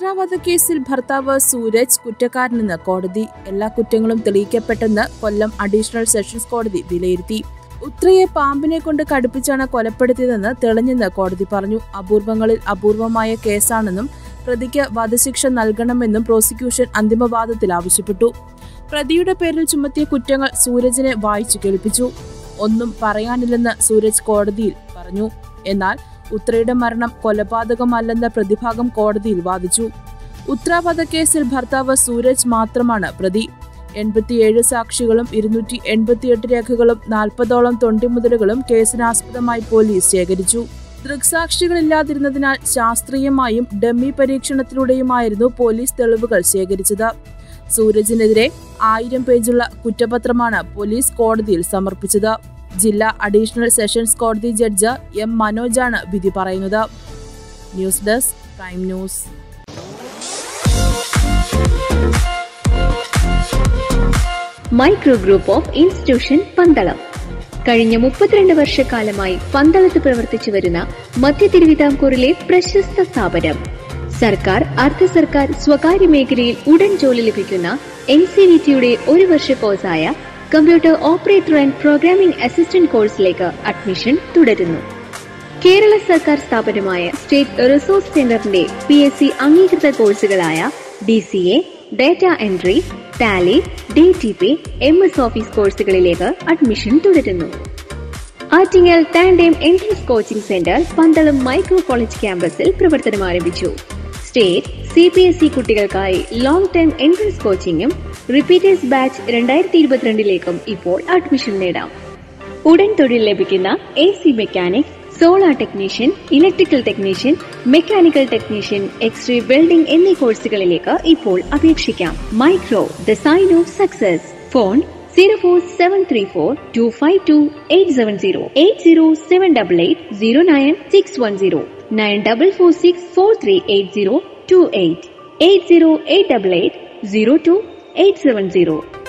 ഉത്രാവധക്കേസിൽ ഭർത്താവ് സൂരജ് കുറ്റക്കാരനെന്ന് കോടതി എല്ലാ കുറ്റങ്ങളും തെളിയിക്കപ്പെട്ടെന്ന് കൊല്ലം അഡീഷണൽ സെഷൻസ് കോടതി വിലയിരുത്തി ഉത്രയെ പാമ്പിനെ കൊണ്ട് കടുപ്പിച്ചാണ് കൊലപ്പെടുത്തിയതെന്ന് തെളിഞ്ഞെന്ന് കോടതി പറഞ്ഞു അപൂർവങ്ങളിൽ അപൂർവമായ കേസാണെന്നും പ്രതിക്ക് വധശിക്ഷ നൽകണമെന്നും പ്രോസിക്യൂഷൻ അന്തിമവാദത്തിൽ ആവശ്യപ്പെട്ടു പ്രതിയുടെ പേരിൽ ചുമത്തിയ കുറ്റങ്ങൾ സൂരജിനെ വായിച്ചു കേൾപ്പിച്ചു ഒന്നും പറയാനില്ലെന്ന് സൂരജ് കോടതിയിൽ പറഞ്ഞു എന്നാൽ ഉത്രയുടെ മരണം കൊലപാതകമല്ലെന്ന് പ്രതിഭാഗം കോടതിയിൽ വാദിച്ചു ഉത്ര വധക്കേസിൽ ഭർത്താവ് സൂരജ് മാത്രമാണ് പ്രതി എൺപത്തിയേഴ് സാക്ഷികളും ഇരുന്നൂറ്റി എൺപത്തിയെട്ട് രേഖകളും നാൽപ്പതോളം തൊണ്ടിമുതലുകളും കേസിനാസ്പദമായി പോലീസ് ശേഖരിച്ചു ദൃക്സാക്ഷികളില്ലാതിരുന്നതിനാൽ ശാസ്ത്രീയമായും ഡമ്മി പരീക്ഷണത്തിലൂടെയുമായിരുന്നു പോലീസ് തെളിവുകൾ ശേഖരിച്ചത് സൂരജിനെതിരെ ആയിരം പേജുള്ള കുറ്റപത്രമാണ് പോലീസ് കോടതിയിൽ സമർപ്പിച്ചത് ജില്ലാ അഡീഷണൽ സെഷൻസ് കോടതി ജഡ്ജ് എം മനോജാണ് വിധി പറയുന്നത് news desk prime news micro group of institution Pandalam കഴിഞ്ഞ മുപ്പത്തിരണ്ട് വർഷക്കാലമായി പന്തളത്ത് പ്രവർത്തിച്ചു വരുന്ന മധ്യ തിരുവിതാംകൂറിലെ പ്രശസ്ത സ്ഥാപനം സർക്കാർ അർദ്ധ സർക്കാർ സ്വകാര്യ മേഖലയിൽ ഉടൻ ജോലി ലഭിക്കുന്ന എൻ സി വി ടിയുടെ ഒരു വർഷ കോഴ്സായ computer operator and programming assistant കോഴ്സിലേക്ക് അഡ്മിഷൻ തുടരുന്നു കേരള സർക്കാർ സ്ഥാപനമായ സ്റ്റേറ്റ് റിസോഴ്സ് സെന്ററിന്റെ പി എസ് സി അംഗീകൃത കോഴ്സുകളായ D C A data entry tally D T P M S office കോഴ്സുകളിലേക്ക് അഡ്മിഷൻ തുടരുന്നു Attingal tandem entrance coaching centre Pandalam micro college ക്യാമ്പസിൽ പ്രവർത്തനം ആരംഭിച്ചു state C B S E കുട്ടികൾക്കായി ലോങ് ടേം എൻട്രൻസ് കോച്ചിങ്ങും റിപ്പീറ്റേഴ്സ് ബാച്ച് രണ്ടായിരത്തി ഇരുപത്തിരണ്ടിലേക്കും ഇപ്പോൾ അഡ്മിഷൻ നേടാം ഉടൻ തൊഴിൽ ലഭിക്കുന്ന A C mechanic solar technician electrical technician mechanical technician X ray welding എന്നീ കോഴ്സുകളിലേക്ക് ഇപ്പോൾ അപേക്ഷിക്കാം micro the sign of success phone zero four seven three four two five two eight seven zero eight zero seven double eight zero nine six one zero nine double four six four three eight zero two eight eight zero eight double eight zero two eight seven zero